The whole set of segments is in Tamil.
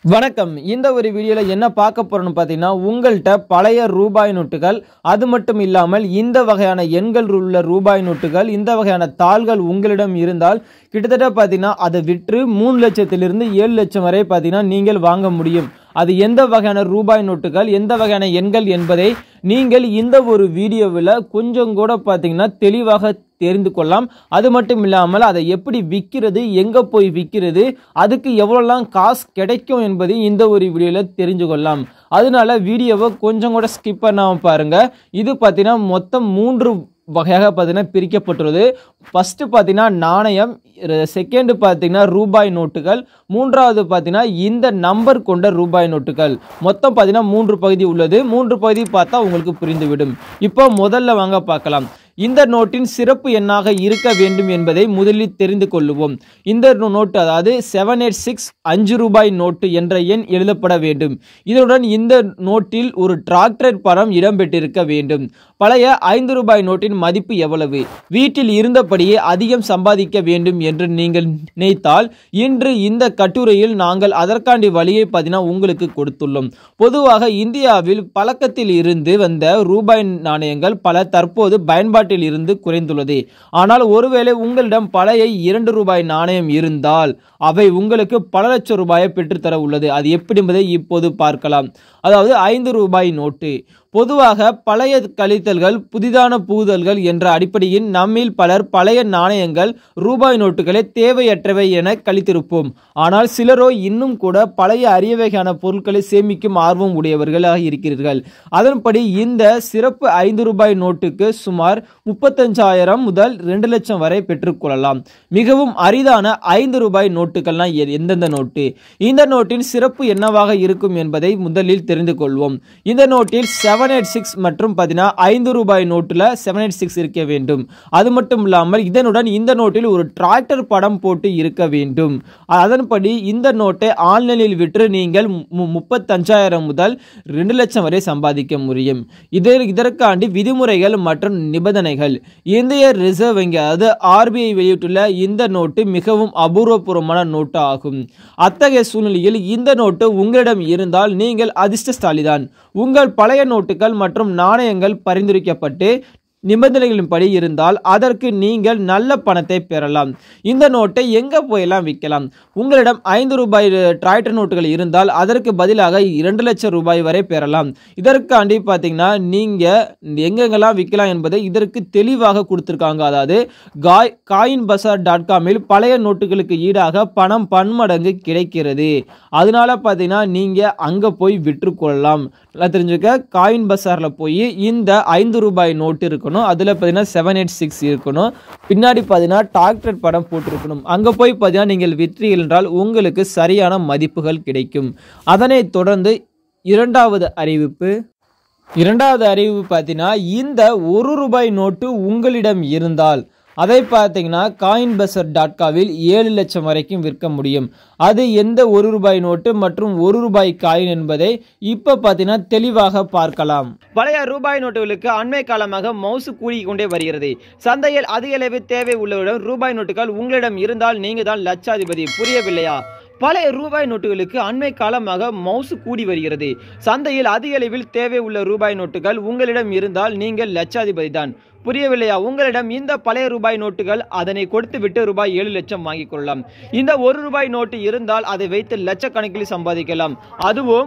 வணக்கம் இந்த ஒரு வீடியோவில் என்ன பார்க்க போறோம்னு பார்த்தீங்கன்னா உங்கள்கிட்ட பழைய ரூபாய் நோட்டுகள் அது மட்டும் இல்லாமல் இந்த வகையான எண்கள் உள்ள ரூபாய் நோட்டுகள் இந்த வகையான தாள்கள் உங்களிடம் இருந்தால் கிட்டத்தட்ட பார்த்தீங்கன்னா அதை விற்று மூணு லட்சத்திலிருந்து ஏழு லட்சம் வரை பார்த்தீங்கன்னா நீங்கள் வாங்க முடியும் அது எந்த வகையான ரூபாய் நோட்டுகள் எந்த வகையான எண்கள் என்பதை நீங்கள் இந்த ஒரு வீடியோவில் கொஞ்சம் கூட பார்த்தீங்கன்னா தெளிவாக தெரிந்து கொள்ளலாம் அது மட்டும் இல்லாமல் அதை எப்படி விற்கிறது எங்கே போய் விற்கிறது அதுக்கு எவ்வளோலாம் காசு கிடைக்கும் என்பதை இந்த ஒரு வீடியோவில் தெரிஞ்சு கொள்ளலாம் அதனால வீடியோவை கொஞ்சம் கூட ஸ்கிப் பண்ணாமல் பாருங்கள் இது பார்த்தீங்கன்னா மொத்தம் மூன்று வகையாக பார்த்தீங்கன்னா பிரிக்கப்பட்டுள்ளது ஃபஸ்ட்டு பார்த்தீங்கன்னா நாணயம் செகண்டு பார்த்தீங்கன்னா ரூபாய் நோட்டுகள் மூன்றாவது பார்த்தீங்கன்னா இந்த நம்பர் கொண்ட ரூபாய் நோட்டுகள் மொத்தம் பார்த்தீங்கன்னா மூன்று பகுதி உள்ளது மூன்று பகுதி பார்த்தா உங்களுக்கு புரிந்துவிடும் இப்போ முதல்ல வாங்க பார்க்கலாம் இந்த நோட்டின் சிறப்பு எண்ணாக இருக்க வேண்டும் என்பதை முதலில் தெரிந்து கொள்ளுவோம் இந்த நோட்டு அதாவது செவன் எயிட் சிக்ஸ் அஞ்சு ரூபாய் நோட்டு என்ற எண் எழுதப்பட வேண்டும் இதனுடன் இந்த நோட்டில் ஒரு டிராக்டர் படம் இடம்பெற்றிருக்க வேண்டும் பழைய ஐந்து ரூபாய் நோட்டின் மதிப்பு எவ்வளவு வீட்டில் இருந்தபடியே அதிகம் சம்பாதிக்க வேண்டும் என்று நீங்கள் நினைத்தால் இன்று இந்த கட்டுரையில் நாங்கள் அதற்காண்டி வழியை பார்த்தீங்கன்னா உங்களுக்கு கொடுத்துள்ளோம் பொதுவாக இந்தியாவில் பழக்கத்தில் இருந்து வந்த ரூபாய் நாணயங்கள் பல தற்போது பயன்பாட்டில் இருந்து குறைந்துள்ளது ஆனால் ஒருவேளை உங்களிடம் பழைய இரண்டு ரூபாய் நாணயம் இருந்தால் அவை உங்களுக்கு பல லட்சம் ரூபாயை பெற்றுத்தர உள்ளது அது எப்படி என்பதை இப்போது பார்க்கலாம் அதாவது ஐந்து ரூபாய் நோட்டு பொதுவாக பழைய கழித்தல்கள் புதிதான புகுதல்கள் என்ற அடிப்படையில் நம்மில் பலர் பழைய நாணயங்கள் ரூபாய் நோட்டுகளை தேவையற்றவை என கழித்திருப்போம் ஆனால் சிலரோ இன்னும் கூட பழைய அரிய வகையான பொருட்களை சேமிக்கும் ஆர்வம் உடையவர்களாக இருக்கிறீர்கள் அதன்படி இந்த சிறப்பு ஐந்து ரூபாய் நோட்டுக்கு சுமார் முப்பத்தஞ்சாயிரம் முதல் ரெண்டு லட்சம் வரை பெற்றுக்கொள்ளலாம் மிகவும் அரிதான ஐந்து ரூபாய் நோட்டுகள்லாம் எ- எந்தெந்த நோட்டு இந்த நோட்டின் சிறப்பு என்னவாக இருக்கும் என்பதை முதலில் தெரிந்து கொள்வோம் இந்த நோட்டில் செவன் எயிட் சிக்ஸ் மற்றும் பார்த்தீங்கன்னா ஐந்து ரூபாய் நோட்டில் செவன் எயிட் சிக்ஸ் இருக்க வேண்டும் அது மட்டும் இல்லாமல் இதனுடன் இந்த நோட்டில் ஒரு டிராக்டர் படம் போட்டு இருக்க வேண்டும் அதன்படி இந்த நோட்டை ஆன்லைனில் விற்று நீங்கள் மு- முப்பத்தஞ்சாயிரம் முதல் ரெண்டு லட்சம் வரை சம்பாதிக்க முடியும் இதர் இதற்காண்டி விதிமுறைகள் மற்றும் நிபந்தனைகள் இந்திய ரிசர்வ் வங்கி அதாவது ஆர்பிஐ வெளியிட்டுள்ள இந்த நோட்டு மிகவும் அபூர்வபூர்வமான நோட்டு ஆகும் அத்தகைய சூழ்நிலையில் இந்த நோட்டு உங்களிடம் இருந்தால் நீங்கள் அதிர்ஷ்டசாலிதான் உங்கள் பழைய நோட்டுகள் மற்றும் நாணயங்கள் பரிந்துரைக்கப்பட்டு நிபந்தனைகளின்படி இருந்தால் அதற்கு நீங்கள் நல்ல பணத்தை பெறலாம் இந்த நோட்டை எங்கே போயெல்லாம் விற்கலாம் உங்களிடம் ஐந்து ரூபாய் டிராக்டர் நோட்டுகள் இருந்தால் அதற்கு பதிலாக இரண்டு லட்சம் ரூபாய் வரை பெறலாம் இதற்காண்டி பார்த்தீங்கன்னா நீங்கள் எங்கெங்கெல்லாம் விற்கலாம் என்பதை இதற்கு தெளிவாக கொடுத்துருக்காங்க அதாவது காய் காயின் பசார் டாட் காமில் பழைய நோட்டுகளுக்கு ஈடாக பணம் பன்மடங்கு கிடைக்கிறது அதனால பார்த்தீங்கன்னா நீங்கள் அங்கே போய் விற்றுக்கொள்ளலாம் நல்லா தெரிஞ்சுக்க காயின் பசாரில் போய் இந்த ஐந்து ரூபாய் நோட்டு இருக்கணும் அதில் பார்த்தீங்கன்னா செவன் எயிட் சிக்ஸ் இருக்கணும் பின்னாடி பார்த்தீங்கன்னா டாக்டர் படம் போட்டிருக்கணும் அங்கே போய் பார்த்தீங்கன்னா நீங்கள் விற்றீர்கள் என்றால் உங்களுக்கு சரியான மதிப்புகள் கிடைக்கும் அதனைத் தொடர்ந்து இரண்டாவது அறிவிப்பு இரண்டாவது அறிவிப்பு பார்த்தீங்கன்னா இந்த ஒரு ரூபாய் நோட்டு உங்களிடம் இருந்தால் அதை பார்த்தீங்கன்னா காயின் பசர் டாட் காவில் ஏழு லட்சம் வரைக்கும் விற்க முடியும் அது எந்த ஒரு ரூபாய் நோட்டு மற்றும் ஒரு ரூபாய் காயின் என்பதை இப்போ பார்த்தீங்கன்னா தெளிவாக பார்க்கலாம் பழைய ரூபாய் நோட்டுகளுக்கு அண்மை காலமாக மவுசு கூடிக் கொண்டே வருகிறது சந்தையில் அதிக அளவு தேவை உள்ளவரிடம் ரூபாய் நோட்டுகள் உங்களிடம் இருந்தால் நீங்கள் தான் லட்சாதிபதி புரியவில்லையா பழைய ரூபாய் நோட்டுகளுக்கு அண்மை காலமாக மவுசு கூடி வருகிறது சந்தையில் அதிக அளவில் தேவை உள்ள ரூபாய் நோட்டுகள் உங்களிடம் இருந்தால் நீங்கள் லட்சாதிபதி தான் புரியவில்லையா உங்களிடம் இந்த பழைய ரூபாய் நோட்டுகள் அதனை கொடுத்து விட்டு ரூபாய் ஏழு லட்சம் வாங்கிக் கொள்ளலாம் இந்த ஒரு ரூபாய் நோட்டு இருந்தால் அதை வைத்து லட்சக்கணக்கில் சம்பாதிக்கலாம் அதுவும்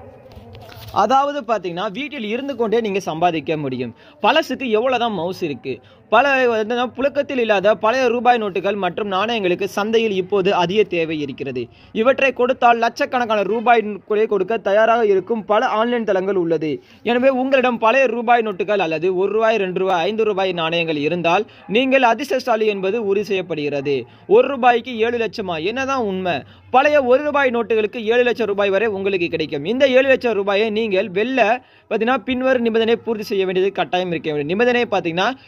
அதாவது பார்த்தீங்கன்னா வீட்டில் இருந்து கொண்டே நீங்கள் சம்பாதிக்க முடியும் பழசுக்கு எவ்வளோதான் மவுஸ் இருக்கு பல என்னன்னா, புழக்கத்தில் இல்லாத பழைய ரூபாய் நோட்டுகள் மற்றும் நாணயங்களுக்கு சந்தையில் இப்போது அதிக தேவை இருக்கிறது இவற்றை கொடுத்தால் லட்சக்கணக்கான ரூபாய் கூட கொடுக்க தயாராக இருக்கும் பல ஆன்லைன் தளங்கள் உள்ளது எனவே உங்களிடம் பழைய ரூபாய் நோட்டுகள் அல்லது ஒரு ரூபாய் ரெண்டு ரூபாய் ஐந்து ரூபாய் நாணயங்கள் இருந்தால் நீங்கள் அதிர்ஷ்டசாலி என்பது உறுதி செய்யப்படுகிறது ஒரு ரூபாய்க்கு ஏழு லட்சமா என்னதான் உண்மை பழைய ஒரு ரூபாய் நோட்டுகளுக்கு ஏழு லட்சம் ரூபாய் வரை உங்களுக்கு கிடைக்கும் இந்த ஏழு லட்சம் ரூபாயை நீங்கள் வெல்ல பார்த்தீங்கன்னா பின்வரும் நிபந்தனை பூர்த்தி செய்ய வேண்டியது கட்டாயம் இருக்க வேண்டும் நிபந்தனை பார்த்தீங்கன்னா இந்த ஒரு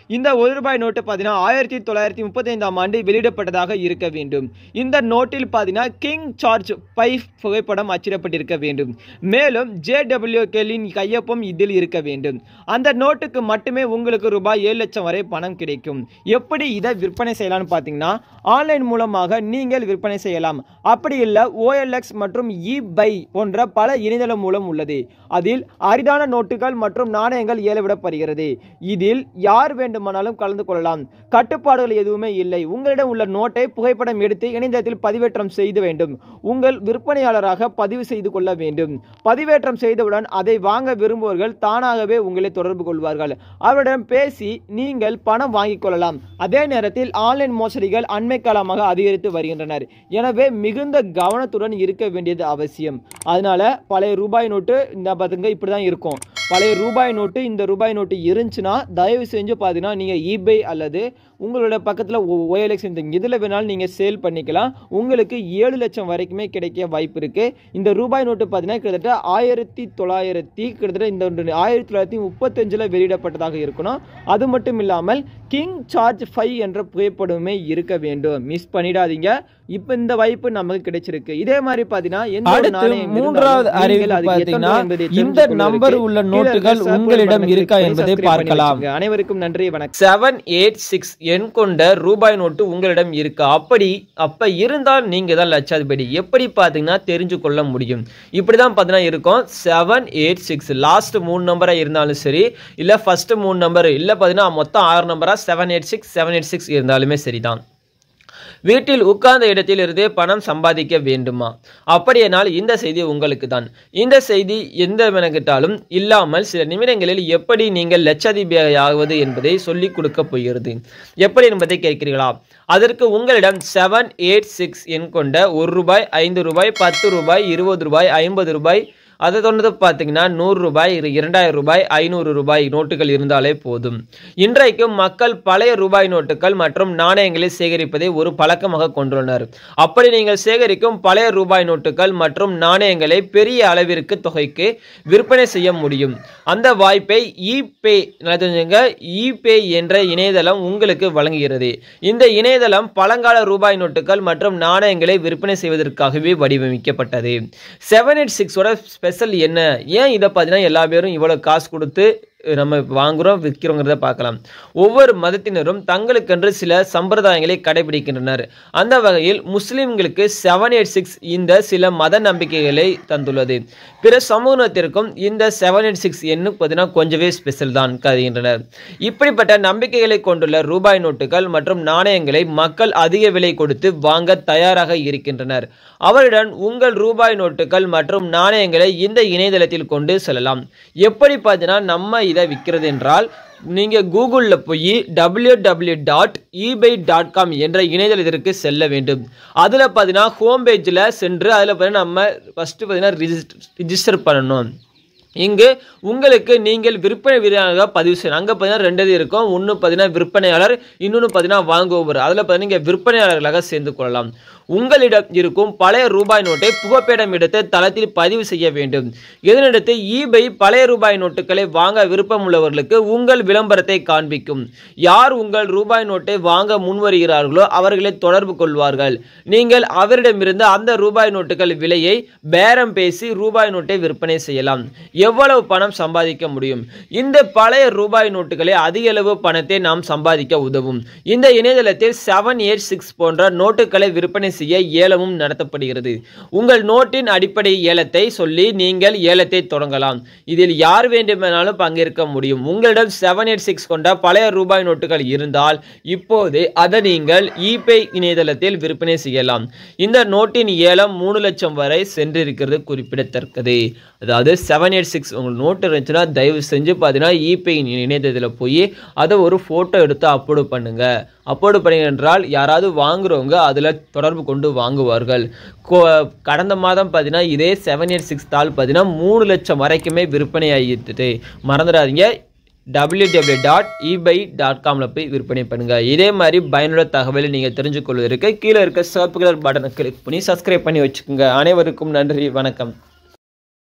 ஒரு ரூபாய் நோட்டு பார்த்தீங்கன்னா ஆயிரத்தி தொள்ளாயிரத்தி முப்பத்தைந்தாம் ஆண்டு வெளியிடப்பட்டதாக இருக்க வேண்டும் இந்த நோட்டில் பார்த்தீங்கன்னா கிங் சார்ஜ் பைவ் புகைப்படம் அச்சிடப்பட்டிருக்க வேண்டும் மேலும் ஜேடபிள்யூ கெல்லின் கையொப்பம் இதில் இருக்க வேண்டும் அந்த நோட்டுக்கு மட்டுமே உங்களுக்கு ரூபாய் ஏழு லட்சம் வரை பணம் கிடைக்கும் எப்படி இதை விற்பனை செய்யலாம்னு பார்த்தீங்கன்னா ஆன்லைன் மூலமாக நீங்கள் விற்பனை செய்யலாம் அப்படி இல்லை ஓஎல்எக்ஸ் மற்றும் இ பை போன்ற பல இணையதளம் மூலம் உள்ளது அதில் அரிதான நோட்டுகள் மற்றும் நாணயங்கள் ஏலவிடப்படுகிறது இதில் யார் வேண்டுமானாலும் கலந்து கொள்ளலாம் கட்டுப்பாடுகள் எதுவுமே இல்லை உங்களிடம் உள்ள நோட்டை புகைப்படம் எடுத்து இணையதளத்தில் பதிவேற்றம் செய்து வேண்டும் உங்கள் விற்பனையாளராக பதிவு செய்து கொள்ள வேண்டும் பதிவேற்றம் செய்தவுடன் அதை வாங்க விரும்புவர்கள் தானாகவே உங்களை தொடர்பு கொள்வார்கள் அவரிடம் பேசி நீங்கள் பணம் வாங்கிக் கொள்ளலாம் அதே நேரத்தில் ஆன்லைன் மோசடிகள் அண்மை காலமாக அதிகரித்து வருகின்றனர் எனவே மிகுந்த கவனத்துடன் இருக்க வேண்டியது அவசியம் அதனால பழைய ரூபாய் நோட்டு இந்த பார்த்துங்க இப்படி தான் இருக்கும் பழைய ரூபாய் நோட்டு இந்த ரூபாய் நோட்டு இருந்துச்சுன்னா தயவு செஞ்சு பார்த்தீங்கன்னா நீங்கள் இபே அல்லது உங்களோட பக்கத்தில் ஓஎல்எக்ஸ் இந்த இதில் வேணாலும் நீங்கள் சேல் பண்ணிக்கலாம் உங்களுக்கு ஏழு லட்சம் வரைக்குமே கிடைக்க வாய்ப்பு இருக்குது இந்த ரூபாய் நோட்டு பார்த்தீங்கன்னா கிட்டத்தட்ட ஆயிரத்தி தொள்ளாயிரத்தி கிட்டத்தட்ட இந்த ஒன்று ஆயிரத்தி தொள்ளாயிரத்தி முப்பத்தஞ்சில் வெளியிடப்பட்டதாக இருக்கணும் அது மட்டும் இல்லாமல் கிங் சார்ஜ் ஃபைவ் என்ற புகைப்படமே இருக்க வேண்டும் மிஸ் பண்ணிடாதீங்க இப்போ இந்த வாய்ப்பு நமக்கு கிடைச்சிருக்கு இதே மாதிரி பார்த்தீங்கன்னா எந்த ஒரு அடுத்து நாணயம் மூன்றாவது இருந்தாலும் அறிவிப்பு நீங்கள் அதுக்கு எத்தனை பார்த்தீங்கன்னா, என்பதை இந்த தெரிந்து நம்பர் கொள்வதற்கு உள்ள கீழே நோட்டுகள் இருக்க subscribe உங்களிடம் button இருக்கா click பண்ணி என்பதை subscribe பண்ணி பார்க்கலாம். வச்சுக்கோங்க. அனைவருக்கும் நன்றி வணக்கம் செவன் எயிட் சிக்ஸ் எண் கொண்ட ரூபாய் நோட்டு உங்களிடம் இருக்கு அப்படி அப்ப இருந்தால் நீங்க தான் லட்சாதிபதி எப்படி பாத்தீங்கன்னா தெரிஞ்சு கொள்ள முடியும் இப்படிதான் பாத்தீங்கன்னா இருக்கும் செவன் எயிட் சிக்ஸ் லாஸ்ட் மூணு நம்பரா இருந்தாலும் சரி இல்ல ஃபர்ஸ்ட் மூணு நம்பர் இல்ல பாத்தீங்கன்னா மொத்தம் ஆறு நம்பரா seven eight six seven eight six இருந்தாலுமே சரிதான் வீட்டில் உட்கார்ந்த இடத்தில் இருந்தே பணம் சம்பாதிக்க வேண்டுமா அப்படியானால் இந்த செய்தி உங்களுக்கு தான் இந்த செய்தி எந்த மெனக்கிட்டாலும் இல்லாமல் சில நிமிடங்களில் எப்படி நீங்கள் லட்சாதிபதி ஆகுவது என்பதை சொல்லிக் கொடுக்க போகிறது எப்படி என்பதை கேட்கிறீர்களா அதற்கு உங்களிடம் செவன் எயிட் சிக்ஸ் எண் கொண்ட ஒரு ரூபாய் ஐந்து ரூபாய் பத்து ரூபாய் இருபது ரூபாய் ஐம்பது ரூபாய் அதை தொடர்ந்து பார்த்தீங்கன்னா நூறு ரூபாய் இரு- இரண்டாயிரம் ரூபாய் ஐநூறு ரூபாய் நோட்டுகள் இருந்தாலே போதும் இன்றைக்கு மக்கள் பழைய ரூபாய் நோட்டுகள் மற்றும் நாணயங்களை சேகரிப்பதை ஒரு பழக்கமாக கொண்டுள்ளனர் அப்படி நீங்கள் சேகரிக்கும் பழைய ரூபாய் நோட்டுகள் மற்றும் நாணயங்களை பெரிய அளவிற்கு தொகைக்கு விற்பனை செய்ய முடியும் அந்த வாய்ப்பை இபே தெரிஞ்சுங்க இபே என்ற இணையதளம் உங்களுக்கு வழங்குகிறது இந்த இணையதளம் பழங்கால ரூபாய் நோட்டுகள் மற்றும் நாணயங்களை விற்பனை செய்வதற்காகவே வடிவமைக்கப்பட்டது செவன் எயிட் சிக்ஸோட ஸ்பெஷல் என்ன ஏன் இதை பார்த்தீங்கன்னா எல்லா பேரும் இவ்வளோ காசு கொடுத்து நம்ம வாங்குறோம் விற்கிறோங்கிறத பார்க்கலாம் ஒவ்வொரு மதத்தினரும் தங்களுக்கென்று சில சம்பிரதாயங்களை கடைபிடிக்கின்றனர் அந்த வகையில் முஸ்லிம்களுக்கு செவன் எயிட் சிக்ஸ் இந்த சில மத நம்பிக்கைகளை தந்துள்ளது பிற சமூகத்திற்கும் இந்த செவன் எயிட் சிக்ஸ் எண்ணு பார்த்தீங்கன்னா கொஞ்சமே ஸ்பெஷல் தான் கருதுகின்றனர் இப்படிப்பட்ட நம்பிக்கைகளை கொண்டுள்ள ரூபாய் நோட்டுகள் மற்றும் நாணயங்களை மக்கள் அதிக விலை கொடுத்து வாங்க தயாராக இருக்கின்றனர் அவருடன் உங்கள் ரூபாய் நோட்டுகள் மற்றும் நாணயங்களை இந்த இணையதளத்தில் கொண்டு செல்லலாம் எப்படி பார்த்தீங்கன்னா நம்ம இதை விற்கிறது என்றால் நீங்கள் கூகுளில் போய் W W dot eBay dot com என்ற இணையதளத்திற்கு செல்ல வேண்டும் அதில் பார்த்தீங்கன்னா ஹோம் பேஜில் சென்று அதில் பார்த்தீங்கன்னா நம்ம ஃபஸ்ட்டு பார்த்தீங்கன்னா ரிஜிஸ்டர் பண்ணணும் இங்கு உங்களுக்கு நீங்கள் விற்பனை வீரராக பதிவு செய்யணும் அங்கே பார்த்தீங்கன்னா ரெண்டு இது இருக்கும் ஒன்று பார்த்தீங்கன்னா விற்பனையாளர் இன்னொன்று பார்த்தீங்கன்னா வாங்குபவர் அதில் பார்த்தீங்கன்னா நீங்கள் விற்பனையாளர்களாக சேர்ந்து கொள்ளலாம் உங்களிடம் இருக்கும் பழைய ரூபாய் நோட்டை புகைப்படம் எடுத்து தளத்தில் பதிவு செய்ய வேண்டும் இதனிடத்து ஈபை பழைய ரூபாய் நோட்டுகளை வாங்க விருப்பம் உள்ளவர்களுக்கு உங்கள் விளம்பரத்தை காண்பிக்கும் யார் உங்கள் ரூபாய் நோட்டை வாங்க முன்வருகிறார்களோ அவர்களை தொடர்பு கொள்வார்கள் நீங்கள் அவரிடமிருந்து அந்த ரூபாய் நோட்டுகள் விலையை பேரம் பேசி ரூபாய் நோட்டை விற்பனை செய்யலாம் எவ்வளவு பணம் சம்பாதிக்க முடியும் இந்த பழைய ரூபாய் நோட்டுகளை அதிக அளவு பணத்தை நாம் சம்பாதிக்க உதவும் இந்த இணையதளத்தில் செவன் எயிட் சிக்ஸ் போன்ற நோட்டுகளை விற்பனை செய்ய ஏலமும் நடத்தப்படுகிறது உங்கள் நோட்டின் அடிப்படை ஏலத்தை சொல்லி நீங்கள் ஏலத்தை தொடங்கலாம் இதில் யார் வேண்டுமானாலும் பங்கேற்க முடியும் உங்களிடம் செவன் எயிட் சிக்ஸ் கொண்ட பழைய ரூபாய் நோட்டுகள் இருந்தால் இப்போது அதை நீங்கள் இபே இணையதளத்தில் விற்பனை செய்யலாம் இந்த நோட்டின் ஏலம் மூணு லட்சம் வரை சென்றிருக்கிறது குறிப்பிடத்தக்கது அதாவது செவன் எயிட் சிக்ஸ் உங்களுக்கு நோட்டு இருந்துச்சுன்னா தயவு செஞ்சு பார்த்தீங்கன்னா இபே இணையதளத்தில் போய் அதை ஒரு ஃபோட்டோ எடுத்து அப்லோடு பண்ணுங்க அப்லோடு பண்ணீங்க என்றால் யாராவது வாங்குறவங்க அதில் தொடர்பு கொண்டு வாங்குவார்கள் கோ- கடந்த மாதம் பார்த்தீங்கன்னா இதே செவன் எயிட் சிக்ஸ் தாள் பார்த்தீங்கன்னா மூணு லட்சம் வரைக்குமே விற்பனை ஆகிட்டு மறந்துடாதீங்க www.ebay.com டாட் இபை டாட் காமில் போய் விற்பனை பண்ணுங்கள் இதே மாதிரி பயனுள்ள தகவலை நீங்கள் தெரிஞ்சுக்கொள்வதற்கு கீழே இருக்க சிவப்பு கலர் பட்டனை கிளிக் பண்ணி சப்ஸ்கிரைப் பண்ணி வச்சுக்கோங்க அனைவருக்கும் நன்றி வணக்கம்